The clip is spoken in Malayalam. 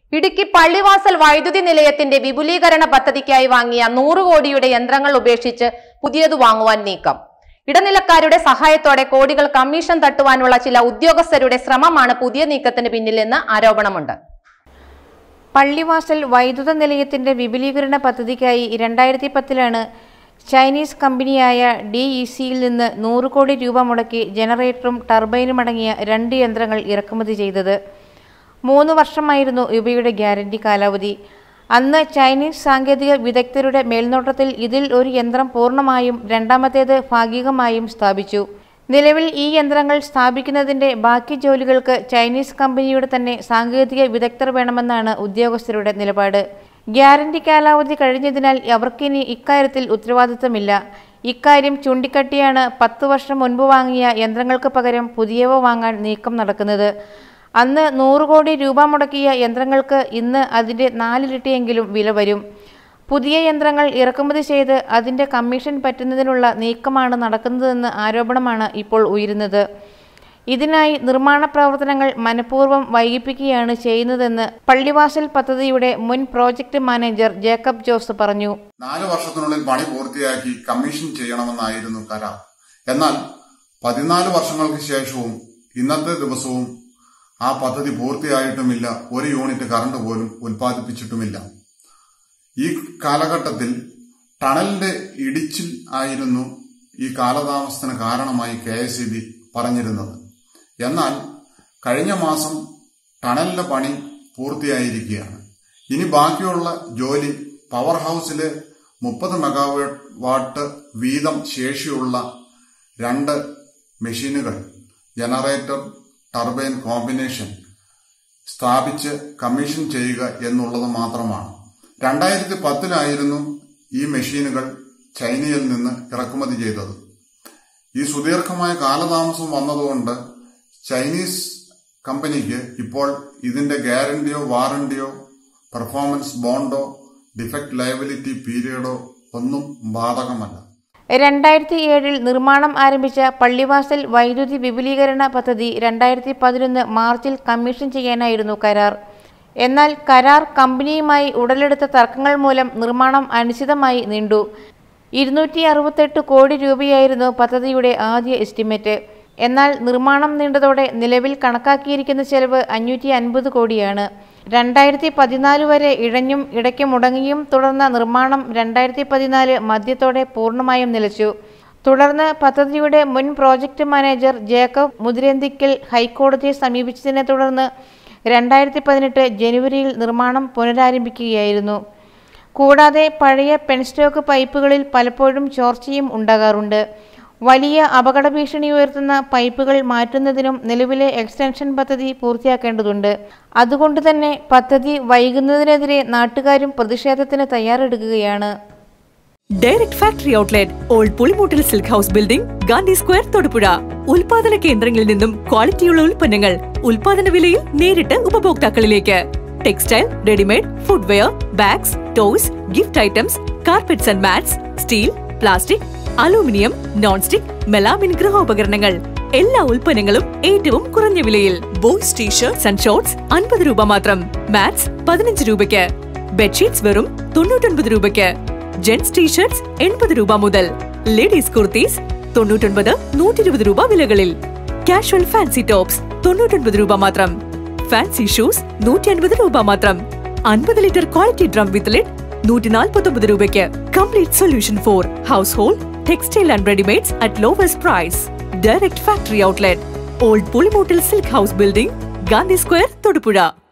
ഇടുക്കി പള്ളിവാസൽ വൈദ്യുതി നിലയത്തിന്റെ വിപുലീകരണ പദ്ധതിക്കായി വാങ്ങിയ നൂറ് കോടിയുടെ യന്ത്രങ്ങൾ ഉപേക്ഷിച്ച് പുതിയത് വാങ്ങുവാൻ നീക്കം ഇടനിലക്കാരുടെ സഹായത്തോടെ കോടികൾ കമ്മീഷൻ തട്ടുവാനുള്ള ചില ഉദ്യോഗസ്ഥരുടെ ശ്രമമാണ് പുതിയ നീക്കത്തിന് പിന്നിലെന്ന് ആരോപണമുണ്ട് പള്ളിവാസൽ വൈദ്യുത നിലയത്തിന്റെ വിപുലീകരണ പദ്ധതിക്കായി രണ്ടായിരത്തി പത്തിലാണ് ചൈനീസ് കമ്പനിയായ ഡി ഇ സിയിൽ നിന്ന് നൂറ് കോടി രൂപ മുടക്കി ജനറേറ്ററും ടർബൈനും അടങ്ങിയ രണ്ട് യന്ത്രങ്ങൾ ഇറക്കുമതി ചെയ്തത് മൂന്ന് വർഷമായിരുന്നു ഇവയുടെ ഗ്യാരണ്ടി കാലാവധി അന്ന് ചൈനീസ് സാങ്കേതിക വിദഗ്ധരുടെ മേൽനോട്ടത്തിൽ ഇതിൽ ഒരു യന്ത്രം പൂർണ്ണമായും രണ്ടാമത്തേത് ഭാഗികമായും സ്ഥാപിച്ചു നിലവിൽ ഈ യന്ത്രങ്ങൾ സ്ഥാപിക്കുന്നതിന്റെ ബാക്കി ജോലികൾക്ക് ചൈനീസ് കമ്പനിയുടെ തന്നെ സാങ്കേതിക വിദഗ്ധർ വേണമെന്നാണ് ഉദ്യോഗസ്ഥരുടെ നിലപാട് ഗ്യാരണ്ടി കാലാവധി കഴിഞ്ഞതിനാൽ അവർക്കിനി ഇക്കാര്യത്തിൽ ഉത്തരവാദിത്തമില്ല ഇക്കാര്യം ചൂണ്ടിക്കാട്ടിയാണ് പത്ത് വർഷം മുൻപ് വാങ്ങിയ യന്ത്രങ്ങൾക്ക് പകരം പുതിയവ വാങ്ങാൻ നീക്കം നടക്കുന്നത് അന്ന് നൂറ് കോടി രൂപ മുടക്കിയ യന്ത്രങ്ങൾക്ക് ഇന്ന് അതിൻ്റെ നാലിരട്ടിയെങ്കിലും വില വരും പുതിയ യന്ത്രങ്ങൾ ഇറക്കുമതി ചെയ്ത് അതിൻ്റെ കമ്മീഷൻ പറ്റുന്നതിനുള്ള നീക്കമാണ് നടക്കുന്നതെന്ന് ആരോപണമാണ് ഇപ്പോൾ ഉയരുന്നത് ഇതിനായി നിർമ്മാണ പ്രവർത്തനങ്ങൾ മനഃപൂർവ്വം വൈകിപ്പിക്കുകയാണ് ചെയ്യുന്നതെന്ന് പള്ളിവാസൽ പദ്ധതിയുടെ മുൻ പ്രോജക്ട് മാനേജർ ജേക്കബ് ജോസ് പറഞ്ഞു നാല് വർഷത്തിനുള്ളിൽ പണി പൂർത്തിയാക്കി കമ്മീഷൻ ചെയ്യണമെന്നായിരുന്നു കരാർ എന്നാൽ പതിനാല് വർഷങ്ങൾക്ക് ശേഷവും ഇന്നത്തെ ദിവസവും ആ പദ്ധതി പൂർത്തിയായിട്ടുമില്ല ഒരു യൂണിറ്റ് കറണ്ട് പോലും ഉൽപ്പാദിപ്പിച്ചിട്ടുമില്ല ഈ കാലഘട്ടത്തിൽ ടണലിന്റെ ഇടിച്ചിൽ ആയിരുന്നു ഈ കാലതാമസത്തിന് കാരണമായി കെ എസ് ഇ ബി പറഞ്ഞിരുന്നത് എന്നാൽ കഴിഞ്ഞ മാസം ടണലിന്റെ പണി പൂർത്തിയായിരിക്കുകയാണ് ഇനി ബാക്കിയുള്ള ജോലി പവർ ഹൌസിലെ മുപ്പത് മെഗാവാട്ട് വാട്ട് വീതം ശേഷിയുള്ള രണ്ട് മെഷീനുകൾ ജനറേറ്റർ ടർബൈൻ കോമ്പിനേഷൻ സ്ഥാപിച്ച് കമ്മീഷൻ ചെയ്യുക എന്നുള്ളത് മാത്രമാണ് രണ്ടായിരത്തി പത്തിലായിരുന്നു ഈ മെഷീനുകൾ ചൈനയിൽ നിന്ന് ഇറക്കുമതി ചെയ്തത് ഈ സുദീർഘമായ കാലതാമസം വന്നതുകൊണ്ട് ചൈനീസ് കമ്പനിക്ക് ഇപ്പോൾ ഇതിന്റെ ഗ്യാരണ്ടിയോ വാറണ്ടിയോ പെർഫോമൻസ് ബോണ്ടോ ഡിഫക്ട് ലയബിലിറ്റി പീരിയഡോ ഒന്നും ബാധകമല്ല രണ്ടായിരത്തി ഏഴിൽ നിർമ്മാണം ആരംഭിച്ച പള്ളിവാസൽ വൈദ്യുതി വിപുലീകരണ പദ്ധതി രണ്ടായിരത്തി പതിനൊന്ന് മാർച്ചിൽ കമ്മീഷൻ ചെയ്യാനായിരുന്നു കരാർ എന്നാൽ കരാർ കമ്പനിയുമായി ഉടലെടുത്ത തർക്കങ്ങൾ മൂലം നിർമ്മാണം അനിശ്ചിതമായി നീണ്ടു ഇരുന്നൂറ്റി അറുപത്തെട്ട് കോടി രൂപയായിരുന്നു പദ്ധതിയുടെ ആദ്യ എസ്റ്റിമേറ്റ് എന്നാൽ നിർമ്മാണം നീണ്ടതോടെ നിലവിൽ കണക്കാക്കിയിരിക്കുന്ന ചെലവ് അഞ്ഞൂറ്റി അൻപത് കോടിയാണ് രണ്ടായിരത്തി പതിനാല് വരെ ഇഴഞ്ഞും ഇടയ്ക്ക് മുടങ്ങിയും തുടർന്ന നിർമ്മാണം രണ്ടായിരത്തി പതിനാല് മധ്യത്തോടെ പൂർണ്ണമായും നിലച്ചു തുടർന്ന് പദ്ധതിയുടെ മുൻ പ്രോജക്റ്റ് മാനേജർ ജേക്കബ് മുതിരന്തിക്കൽ ഹൈക്കോടതിയെ സമീപിച്ചതിനെ തുടർന്ന് രണ്ടായിരത്തി പതിനെട്ട് ജനുവരിയിൽ നിർമ്മാണം പുനരാരംഭിക്കുകയായിരുന്നു കൂടാതെ പഴയ പെൻസ്റ്റോക്ക് പൈപ്പുകളിൽ പലപ്പോഴും ചോർച്ചയും ഉണ്ടാകാറുണ്ട് വലിയ അപകട ഭീഷണി ഉയർത്തുന്ന പൈപ്പുകൾ മാറ്റുന്നതിനും നിലവിലെ എക്സ്റ്റൻഷൻ പദ്ധതി പൂർത്തിയാക്കേണ്ടതുണ്ട് അതുകൊണ്ട് തന്നെ പദ്ധതി വൈകുന്നതിനെതിരെ നാട്ടുകാരും പ്രതിഷേധത്തിന് തയ്യാറെടുക്കുകയാണ് ഡയറക്ട് ഫാക്ടറി ഔട്ട്ലെറ്റ് ഓൾഡ് പുളിമൂട്ടിൽ silk house building Gandhi square Thodupuzha ഉൽപാദന കേന്ദ്രങ്ങളിൽ നിന്നും ക്വാളിറ്റിയുള്ള ഉൽപ്പന്നങ്ങൾ ഉൽപാദന വിലയിൽ നേരിട്ട് ഉപഭോക്താക്കളിലേക്ക് textile readymade footwear bags toys gift items carpets and mats steel plastic aluminium non stick melamine ഗൃഹോപകരണങ്ങൾ എല്ലാ ഉൽപ്പന്നങ്ങളും ഏറ്റവും കുറഞ്ഞ വിലയിൽ ബോയ്സ് ടീഷർട്സ് ആൻഡ് ഷോർട്സ് അൻപത് രൂപ മാത്രം മാറ്റ്സ് പതിനഞ്ച് രൂപയ്ക്ക് ബെഡ്ഷീറ്റ്സ് വെറും തൊണ്ണൂറ്റൊൻപത് രൂപയ്ക്ക് ജെന്റ്സ് ടീഷർട്സ് എൺപത് രൂപ മുതൽ ലേഡീസ് കുർത്തീസ് തൊണ്ണൂറ്റൊൻപത് നൂറ്റി ഇരുപത് രൂപ വിലകളിൽ കാഷ്വൽ ഫാൻസി ടോപ്സ് തൊണ്ണൂറ്റൊൻപത് രൂപ മാത്രം ഫാൻസി ഷൂസ് നൂറ്റി അൻപത് രൂപ മാത്രം അൻപത് litre quality drum with lid നൂറ്റി നാൽപ്പത്തൊമ്പത് രൂപയ്ക്ക് complete solution for household textile and readymades at lowest price direct factory outlet old പുളിമൂട്ടിൽ silk house building Gandhi square Thodupuzha